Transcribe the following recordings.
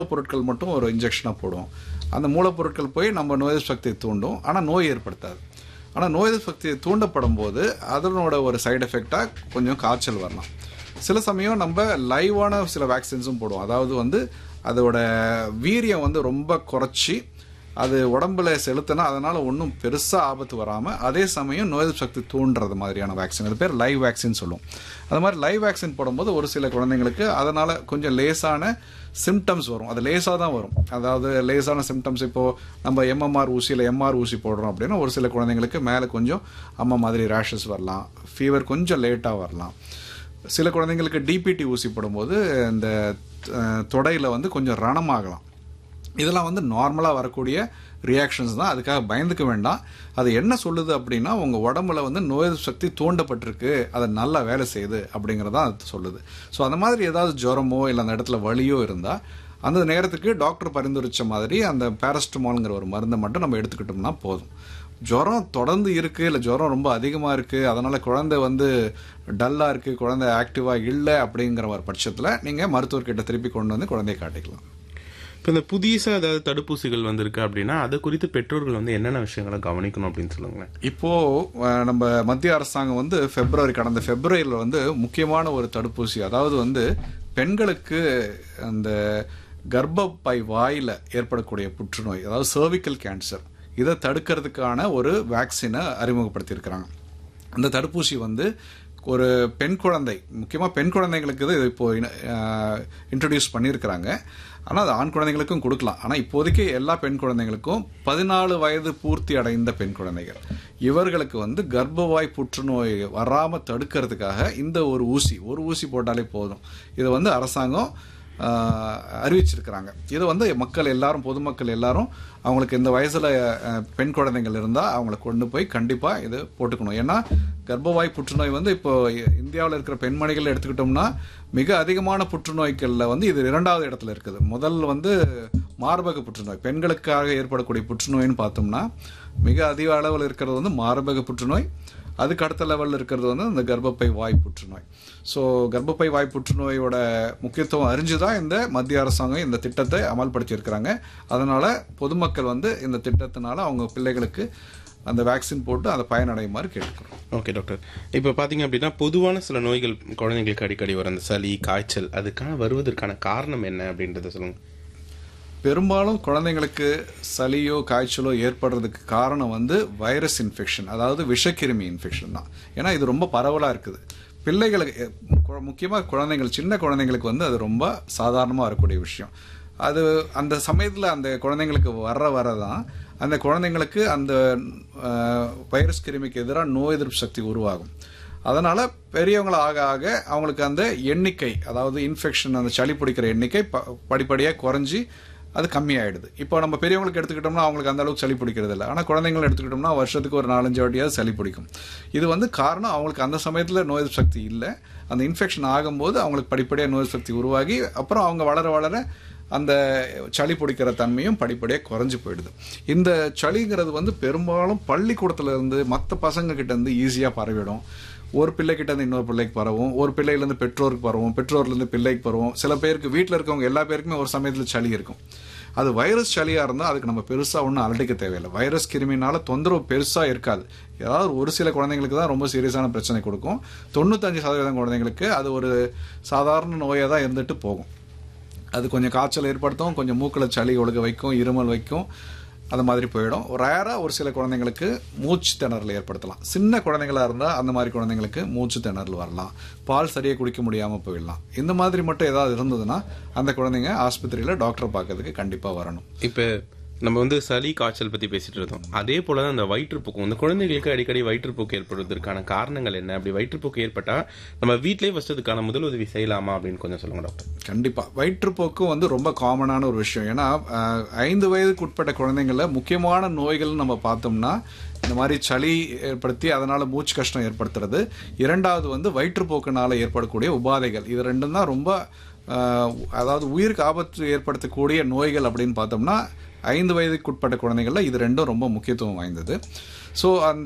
மூலப்பொருட்கள் மட்டும் ஒரு இன்ஜெக்ஷனாக போடுவோம் அந்த மூலப்பொருட்கள் போய் நம்ம நோய் எதிர்ப்பு சக்தியை தூண்டும் ஆனால் நோய் ஏற்படுத்தாது ஆனால் நோய் எதிர்ப்பு சக்தி தூண்டப்படும் போது அதனோட ஒரு சைடு எஃபெக்டாக கொஞ்சம் காய்ச்சல் வரலாம் சில சமயம் நம்ம லைவான சில வேக்சின்ஸும் போடுவோம் அதாவது வந்து அதோட வீரியம் வந்து ரொம்ப குறைச்சி அது உடம்புல செலுத்தினா அதனால ஒன்றும் பெருசாக ஆபத்து வராமல் அதே சமயம் நோய் எதிர்ப்பு சக்தி தூண்டுறது மாதிரியான வேக்சின் அது பேர் லைவ் வேக்சின் சொல்லுவோம் அது மாதிரி லைவ் வேக்சின் போடும்போது ஒரு சில குழந்தைங்களுக்கு அதனால கொஞ்சம் லேசான சிம்டம்ஸ் வரும் அது லேசாக தான் வரும் அதாவது லேசான சிம்டம்ஸ் இப்போ நம்ம எம்எம்ஆர் ஊசியில் எம்ஆர் ஊசி போடுறோம் அப்படின்னா ஒரு சில குழந்தைங்களுக்கு மேலே கொஞ்சம் அம்மா மாதிரி ரேஷஸ் வரலாம் ஃபீவர் கொஞ்சம் லேட்டாக வரலாம் சில குழந்தைங்களுக்கு டிபிடி ஊசி போடும்போது இந்த அஹ், தொடையில வந்து கொஞ்சம் ரணமாகலாம் இதெல்லாம் வந்து நார்மலாக வரக்கூடிய ரியாக்ஷன்ஸ் தான் அதுக்காக பயந்துக்க வேண்டாம் அது என்ன சொல்லுது அப்படின்னா உங்கள் உடம்புல வந்து நோய் எதிர்ப்பு சக்தி தூண்டப்பட்டிருக்கு அது நல்லா வேலை செய்யுது அப்படிங்கிறதான் அது சொல்லுது ஸோ அந்த மாதிரி ஏதாவது ஜுரமோ இல்லை அந்த இடத்துல வலியோ இருந்தால் அந்த நேரத்துக்கு டாக்டர் பரிந்துரைச்ச மாதிரி அந்த பேரஸ்டமால்ங்கிற ஒரு மருந்தை மட்டும் நம்ம எடுத்துக்கிட்டோம்னா போதும் ஜுரம் தொடர்ந்து இருக்கு இல்லை ஜுரம் ரொம்ப அதிகமாக இருக்கு அதனால குழந்தை வந்து டல்லாக இருக்கு குழந்தை ஆக்டிவாக இல்லை அப்படிங்கிற ஒரு பட்சத்தில் நீங்கள் மருத்துவர்கிட்ட திருப்பி கொண்டு வந்து குழந்தைய காட்டிக்கலாம் இப்போ இந்த புதுசா ஏதாவது தடுப்பூசிகள் வந்திருக்கு அப்படின்னா அது குறித்து பெற்றோர்கள் வந்து என்னென்ன விஷயங்களை கவனிக்கணும் அப்படின்னு சொல்லுங்களேன் இப்போ அஹ், நம்ம மத்திய அரசாங்கம் வந்து பிப்ரவரி கடந்த பிப்ரவரியில் வந்து முக்கியமான ஒரு தடுப்பூசி அதாவது வந்து பெண்களுக்கு அந்த கர்ப்பப்பை வாயில ஏற்படக்கூடிய புற்றுநோய் அதாவது cervical கேன்சர் இதை தடுக்கிறதுக்கான ஒரு வேக்சினை அறிமுகப்படுத்தியிருக்கிறாங்க அந்த தடுப்பூசி வந்து ஒரு பெண் குழந்தை முக்கியமாக பெண் குழந்தைங்களுக்கு இது இப்போ இன்ட்ரடியூஸ் பண்ணியிருக்கிறாங்க ஆனால் அது ஆண் குழந்தைங்களுக்கும் கொடுக்கலாம் ஆனால் இப்போதைக்கு எல்லா பெண் குழந்தைங்களுக்கும் பதினாலு வயது பூர்த்தி அடைந்த பெண் குழந்தைகள் இவர்களுக்கு வந்து கர்ப்பவாய் புற்றுநோய் வராமல் தடுக்கிறதுக்காக இந்த ஒரு ஊசி ஒரு ஊசி போட்டாலே போதும் இதை வந்து அரசாங்கம் ஆஹ், அறிவிச்சிருக்கிறாங்க இதை வந்து மக்கள் எல்லாரும் பொதுமக்கள் எல்லாரும் அவங்களுக்கு இந்த வயசுல அஹ், பெண் குழந்தைகள் இருந்தால் அவங்கள கொண்டு போய் கண்டிப்பாக இது போட்டுக்கணும் ஏன்னா கர்ப்பவாய் புற்றுநோய் வந்து இப்போ இந்தியாவில் இருக்கிற பெண்மணிகள் எடுத்துக்கிட்டோம்னா மிக அதிகமான புற்றுநோய்களில் வந்து இது இரண்டாவது இடத்துல இருக்குது முதல் வந்து மார்பக புற்றுநோய் பெண்களுக்காக ஏற்படக்கூடிய புற்றுநோய்னு பார்த்தோம்னா மிக அதிக அளவில் இருக்கிறது வந்து மார்பக புற்றுநோய் அதுக்கு அடுத்த லெவலில் இருக்கிறது வந்து இந்த கர்ப்பப்பை வாய் புற்றுநோய் ஸோ கர்ப்பப்பை வாய் புற்றுநோயோட முக்கியத்துவம் அறிஞ்சு தான் இந்த மத்திய அரசாங்கம் இந்த திட்டத்தை அமல்படுத்தி இருக்கிறாங்க அதனால பொதுமக்கள் வந்து இந்த திட்டத்தினால அவங்க பிள்ளைகளுக்கு அந்த வேக்சின் போட்டு அதை பயனடையுமாறு கேட்டுக்கிறோம் ஓகே டாக்டர் இப்போ பார்த்தீங்க அப்படின்னா பொதுவான சில நோய்கள் குழந்தைங்களுக்கு அடிக்கடி வர அந்த சளி காய்ச்சல் அதுக்கான வருவதற்கான காரணம் என்ன அப்படின்றத சொல்லுங்க பெரும்பாலும் குழந்தைங்களுக்கு சளியோ காய்ச்சலோ ஏற்படுறதுக்கு காரணம் வந்து வைரஸ் இன்ஃபெக்ஷன் அதாவது விஷக்கிருமி இன்ஃபெக்ஷன் தான் ஏன்னா இது ரொம்ப பரவலாக இருக்குது பிள்ளைகளுக்கு முக்கியமாக குழந்தைகள் சின்ன குழந்தைங்களுக்கு வந்து அது ரொம்ப சாதாரணமாக வரக்கூடிய விஷயம் அது அந்த சமயத்தில் அந்த குழந்தைங்களுக்கு வர வர தான் அந்த குழந்தைங்களுக்கு அந்த அஹ், வைரஸ் கிருமிக்கு எதிராக நோய் எதிர்ப்பு சக்தி உருவாகும் அதனால பெரியவங்கள ஆக ஆக அவங்களுக்கு அந்த எண்ணிக்கை அதாவது இன்ஃபெக்ஷன் அந்த சளி பிடிக்கிற எண்ணிக்கை ப- படிப்படியாக குறைஞ்சி அது கம்மியாயிடுது இப்போ நம்ம பெரியவங்களுக்கு எடுத்துக்கிட்டோம்னா அவங்களுக்கு அந்த அளவுக்கு சளி பிடிக்கிறது இல்லை ஆனால் குழந்தைங்களை எடுத்துக்கிட்டோம்னா வருஷத்துக்கு ஒரு நாலஞ்சு வாட்டியாவது சளி பிடிக்கும் இது வந்து காரணம் அவங்களுக்கு அந்த சமயத்தில் நோய் எதிர்ப்பு சக்தி இல்லை அந்த இன்ஃபெக்ஷன் ஆகும்போது அவங்களுக்கு படிப்படியாக நோய் எதிர்ப்பு சக்தி உருவாகி அப்புறம் அவங்க வளர வளர அந்த சளி பிடிக்கிற தன்மையும் படிப்படியாக குறைஞ்சு போயிடுது இந்த சளிங்கிறது வந்து பெரும்பாலும் பள்ளிக்கூடத்துல இருந்து மற்ற பசங்க கிட்ட இருந்து ஈஸியாக பரவிடும் ஒரு பிள்ளைகிட்ட இருந்து இன்னொரு பிள்ளைக்கு பரவும் ஒரு பிள்ளையிலேருந்து பெற்றோருக்கு பரவும் பெற்றோர்லேருந்து பிள்ளைக்கு பரவும் சில பேருக்கு வீட்டில் இருக்கவங்க எல்லா பேருக்குமே ஒரு சமயத்தில் சளி இருக்கும் அது வைரஸ் சளியாக இருந்தால் அதுக்கு நம்ம பெருசாக ஒன்றும் அலட்டிக்க தேவையில்லை வைரஸ் கிருமினால தொந்தரவு பெருசாக இருக்காது ஏதாவது ஒரு சில குழந்தைங்களுக்கு தான் ரொம்ப சீரியஸான பிரச்சனை கொடுக்கும் தொண்ணூத்தஞ்சு சதவீதம் குழந்தைங்களுக்கு அது ஒரு சாதாரண நோயாக தான் இருந்துட்டு போகும் அது கொஞ்சம் காய்ச்சல் ஏற்படுத்தும் கொஞ்சம் மூக்கில் சளி ஒழுக வைக்கும் இருமல் வைக்கும் அந்த மாதிரி போயிடும் ரேராக ஒரு சில குழந்தைங்களுக்கு மூச்சு திணறல் ஏற்படுத்தலாம் சின்ன குழந்தைங்களா இருந்தால் அந்த மாதிரி குழந்தைங்களுக்கு மூச்சு திணறல் வரலாம் பால் சரியாக குடிக்க முடியாமல் போயிடலாம் இந்த மாதிரி மட்டும் ஏதாவது இருந்ததுன்னா அந்த குழந்தைங்க ஆஸ்பத்திரியில் டாக்டரை பார்க்கறதுக்கு கண்டிப்பாக வரணும் இப்போ நம்ம வந்து சளி காய்ச்சல் பத்தி பேசிட்டு இருந்தோம் அதே போல தான் அந்த வயிற்றுப்போக்கு இந்த குழந்தைகளுக்கு அடிக்கடி வயிற்றுப்போக்கு ஏற்படுவதற்கான காரணங்கள் என்ன அப்படி வயிற்றுப்போக்கு ஏற்பட்டா நம்ம வீட்டிலேயே ஃபர்ஸ்ட் அதுக்கான முதலுதவி செய்யலாமா அப்படின்னு கொஞ்சம் சொல்லுங்க டாக்டர் கண்டிப்பா வயிற்றுப்போக்கு வந்து ரொம்ப காமனான ஒரு விஷயம் ஏன்னா அஹ், ஐந்து வயதுக்கு உட்பட்ட குழந்தைங்கள முக்கியமான நோய்கள் நம்ம பார்த்தோம்னா இந்த மாதிரி சளி ஏற்படுத்தி அதனால மூச்சு கஷ்டம் ஏற்படுத்துறது இரண்டாவது வந்து வயிற்றுப்போக்குனால ஏற்படக்கூடிய உபாதைகள் இது ரெண்டும் தான் ரொம்ப அஹ், அதாவது உயிருக்கு ஆபத்து ஏற்படுத்தக்கூடிய நோய்கள் அப்படின்னு பார்த்தோம்னா ஐந்து வயதுக்கு உட்பட்ட குழந்தைகள்ல இது ரெண்டும் ரொம்ப முக்கியத்துவம் வாய்ந்தது ஸோ அந்த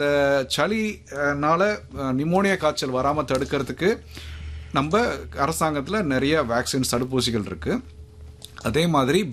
சளினால நிமோனியா காய்ச்சல் வராமல் தடுக்கிறதுக்கு நம்ம அரசாங்கத்தில் நிறைய வேக்சின்ஸ் தடுப்பூசிகள் இருக்கு அதே மாதிரி